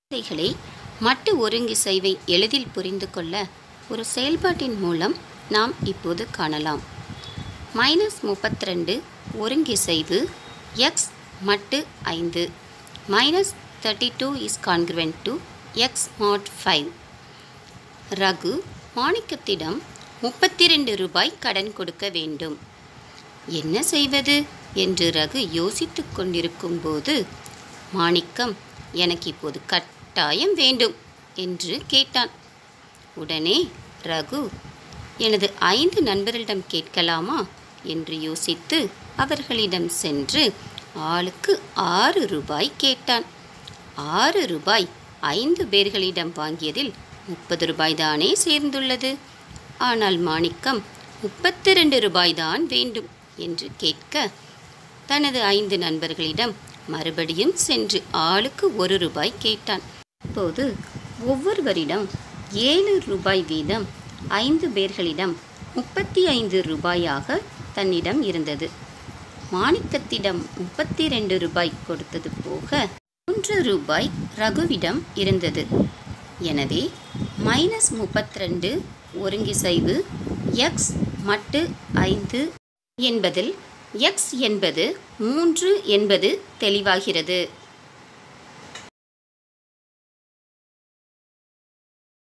வார்த்தைகளை மட்டு ஒருங்கிசைவை எளிதில் புரிந்து கொள்ள ஒரு செயல்பாட்டின் மூலம் நாம் இப்போது காணலாம் மைனஸ் முப்பத்திரெண்டு ஒருங்கிசைவு எக்ஸ் மட்டு ஐந்து minus thirty two is congruent to x mod five Raghu மாணிக்கத்திடம் முப்பத்தி ரெண்டு ரூபாய் கடன் கொடுக்க வேண்டும் என்ன செய்வது என்று ரகு யோசித்துக் கொண்டிருக்கும் போது மாணிக்கம் எனக்கு இப்போது கட்டாயம் வேண்டும் என்று கேட்டான் உடனே ரகு எனது ஐந்து நண்பர்களிடம் கேட்கலாமா என்று யோசித்து அவர்களிடம் சென்று ஆளுக்கு ஆறு ரூபாய் கேட்டான் ஆறு ரூபாய் ஐந்து பேர்களிடம் வாங்கியதில் முப்பது ரூபாய் தானே சேர்ந்துள்ளது ஆனால் மாணிக்கம் முப்பத்தி ரெண்டு ரூபாய்தான் வேண்டும் என்று கேட்க தனது ஐந்து நண்பர்களிடம் மறுபடியும் சென்று ஆளுக்கு ஒரு ரூபாய் கேட்டான் இப்போது ஒவ்வொருவரிடம் ஏழு ரூபாய் வீதம் ஐந்து பேர்களிடம் முப்பத்தி ஐந்து ரூபாயாக தன்னிடம் இருந்தது மாணிக்கத்திடம் முப்பத்தி ரெண்டு ரூபாய் கொடுத்தது போக மூன்று ரூபாய் ரகுவிடம் இருந்தது எனவே மைனஸ் முப்பத்தி ரெண்டு ஒருங்கிசைவு எக்ஸ் மட்டு ஐந்து என்பதில் எக்ஸ் என்பது மூன்று என்பது தெளிவாகிறது